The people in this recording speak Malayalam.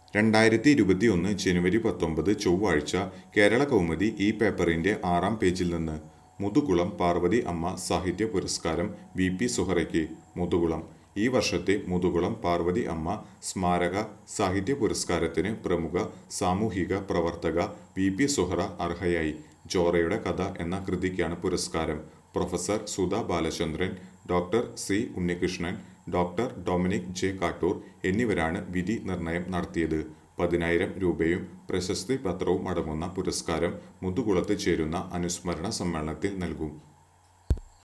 രണ്ടായിരത്തി ഇരുപത്തിയൊന്ന് ജനുവരി പത്തൊമ്പത് ചൊവ്വാഴ്ച കേരള കൗമുദി ഈ പേപ്പറിന്റെ ആറാം പേജിൽ നിന്ന് മുതുകുളം പാർവതി അമ്മ സാഹിത്യ പുരസ്കാരം വി പി സുഹറയ്ക്ക് മുതുകുളം ഈ വർഷത്തെ മുതുകുളം പാർവതി അമ്മ സ്മാരക സാഹിത്യ പുരസ്കാരത്തിന് പ്രമുഖ സാമൂഹിക പ്രവർത്തക വി പി സുഹറ അർഹയായി ജോറയുടെ കഥ എന്ന കൃതിക്കാണ് പുരസ്കാരം professor Sudha Balachandran doctor C Unnikrishnan doctor Dominic J Kattoor എന്നിവരാണ് വിധി നിർണയം നടത്തിയത് പതിനായിരം രൂപയും പ്രശസ്തി പത്രവും അടങ്ങുന്ന പുരസ്കാരം മുതുകുളത്ത് ചേരുന്ന അനുസ്മരണ സമ്മേളനത്തിൽ നൽകും